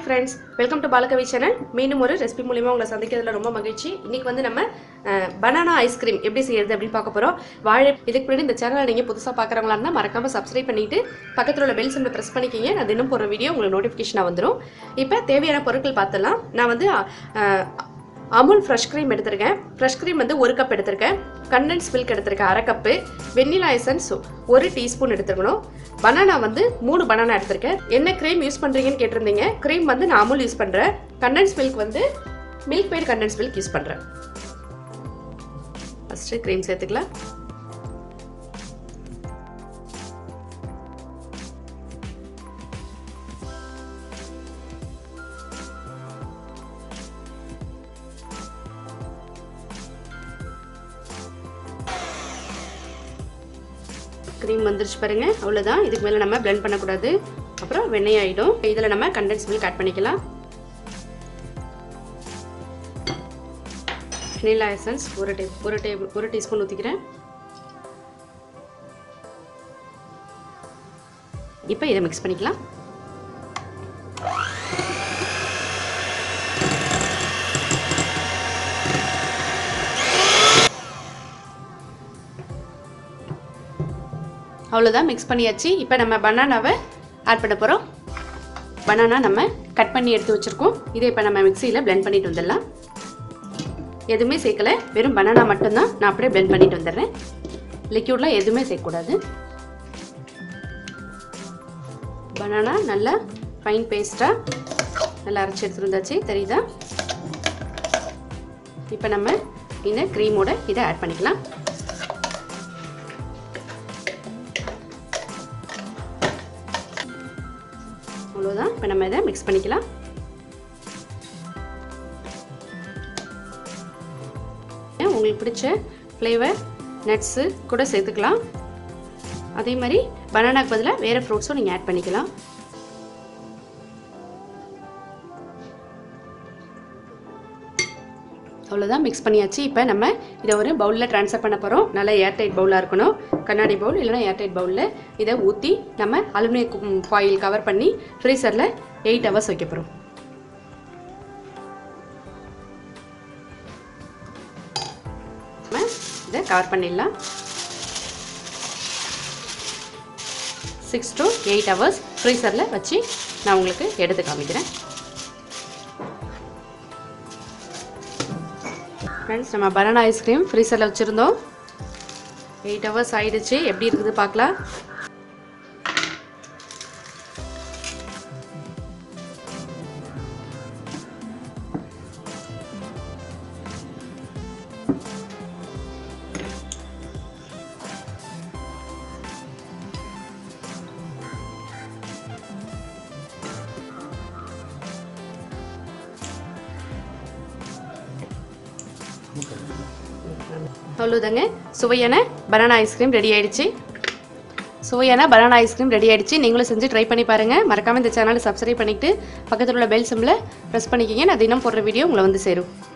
friends welcome to Balakavi channel மீண்டும் ஒரு recipe மூலியமா உங்களை சந்திக்கிறதுல ரொம்ப மகிழ்ச்சி இன்னைக்கு வந்து நம்ம பனானா ஐஸ்கிரீம் எப்படி செய்யறது அப்படின்னு பார்க்க போறோம் வாழை இதுக்கு முன்னாடி இந்த சேனலை நீங்கள் புதுசாக பார்க்குறவங்களா இருந்தால் மறக்காம சப்ஸ்கிரைப் பண்ணிட்டு பக்கத்தில் உள்ள பெல் சிம்பிள் ப்ரெஸ் பண்ணிக்கிங்க நான் தினம் போகிற வீடியோ உங்களுக்கு நோட்டிஃபிகேஷனாக வந்துடும் இப்போ தேவையான பொருட்கள் பார்த்துடலாம் நான் வந்து அஹ், அமுல் ஃப்ரெஷ் க்ரீம் எடுத்திருக்கேன் ஃப்ரெஷ் க்ரீம் வந்து ஒரு கப் எடுத்திருக்கேன் கண்டன்ஸ் மில்க் எடுத்திருக்கேன் அரை கப்பு வெண்ணிலா எசன்ஸ் ஒரு டீஸ்பூன் எடுத்துக்கணும் பனானா வந்து மூணு பனானா எடுத்திருக்கேன் என்ன க்ரீம் யூஸ் பண்ணுறீங்கன்னு கேட்டிருந்தீங்க க்ரீம் வந்து நான் அமுல் யூஸ் பண்ணுறேன் கண்டன்ஸ் மில்க் வந்து milkmaid condense milk use பண்ணுறேன் ஃபஸ்ட்டு க்ரீம் சேர்த்துக்கலாம் க்ரீம் வந்துருச்சு பாருங்க அவ்வளோதான் இதுக்கு மேலே நம்ம blend பண்ணக்கூடாது அப்புறம் வெண்ணெய் ஆகிடும் இதில் நம்ம கண்டென்ஸ் மில்க் ஆட் பண்ணிக்கலாம் வெனிலா எசன்ஸ் ஒரு டே ஒரு டேபிள் ஒரு டீஸ்பூன் ஊற்றிக்கிறேன் இப்போ இதை மிக்ஸ் பண்ணிக்கலாம் அவ்வளோதான் மிக்ஸ் பண்ணியாச்சு இப்போ நம்ம பனானாவை ஆட் பண்ண போகிறோம் பனானா நம்ம கட் பண்ணி எடுத்து வச்சுருக்கோம் இதை இப்போ நம்ம மிக்சியில் blend பண்ணிட்டு வந்துடலாம் எதுவுமே சேர்க்கல வெறும் பனானா மட்டும்தான் நான் அப்படியே blend பண்ணிட்டு வந்துடுறேன் லிக்யூட்லாம் எதுவுமே சேர்க்கக்கூடாது பனானா நல்லா ஃபைன் பேஸ்ட்டாக நல்லா அரைச்சி எடுத்துட்டு வந்தாச்சு தெரியுதா இப்போ நம்ம இந்த க்ரீமோட இதை ஆட் பண்ணிக்கலாம் அவ்வளோதான் இப்போ நம்ம இதை மிக்ஸ் பண்ணிக்கலாம் உங்களுக்கு பிடிச்ச ஃப்ளேவர் நட்ஸு கூட சேர்த்துக்கலாம் அதே மாதிரி பனானாக்கு பதிலாக வேறு ஃப்ரூட்ஸும் நீங்கள் ஆட் பண்ணிக்கலாம் அவ்வளோதான் மிக்ஸ் பண்ணியாச்சு இப்போ நம்ம இதை ஒரு பவுலில் ட்ரான்ஸ்ஃபர் பண்ண போகிறோம் நல்லா ஏர்டைட் பவுலாக இருக்கணும் கண்ணாடி பவுல் இல்லைனா ஏர்டைட் பவுலில் இதை ஊற்றி நம்ம அலுமினியம் ஃபாயில் கவர் பண்ணி ஃப்ரீசரில் எயிட் ஹவர்ஸ் வைக்க போகிறோம் நம்ம இதை கவர் பண்ணிடலாம் சிக்ஸ் டு எயிட் ஹவர்ஸ் ஃப்ரீசரில் வச்சு நான் உங்களுக்கு எடுத்து காமிக்கிறேன் ஃப்ரெண்ட்ஸ் நம்ம பனானா ஐஸ்கிரீம் ஃப்ரீசரில் வச்சுருந்தோம் எயிட் ஹவர்ஸ் ஆயிடுச்சு எப்படி இருக்குது பார்க்கலாம் அவ்வளோதாங்க சுவையான பனானா ஐஸ்கிரீம் ரெடி ஆயிடுச்சு சுவையான பனானா ஐஸ்கிரீம் ரெடி ஆயிடுச்சு நீங்களும் செஞ்சு ட்ரை பண்ணி பாருங்கள் மறக்காமல் இந்த சேனலை சப்ஸ்கிரைப் பண்ணிக்கிட்டு பக்கத்தில் உள்ள பெல் சிம்மில் ப்ரெஸ் பண்ணிக்கிங்க நான் தினம் போடுற வீடியோ உங்களை வந்து சேரும்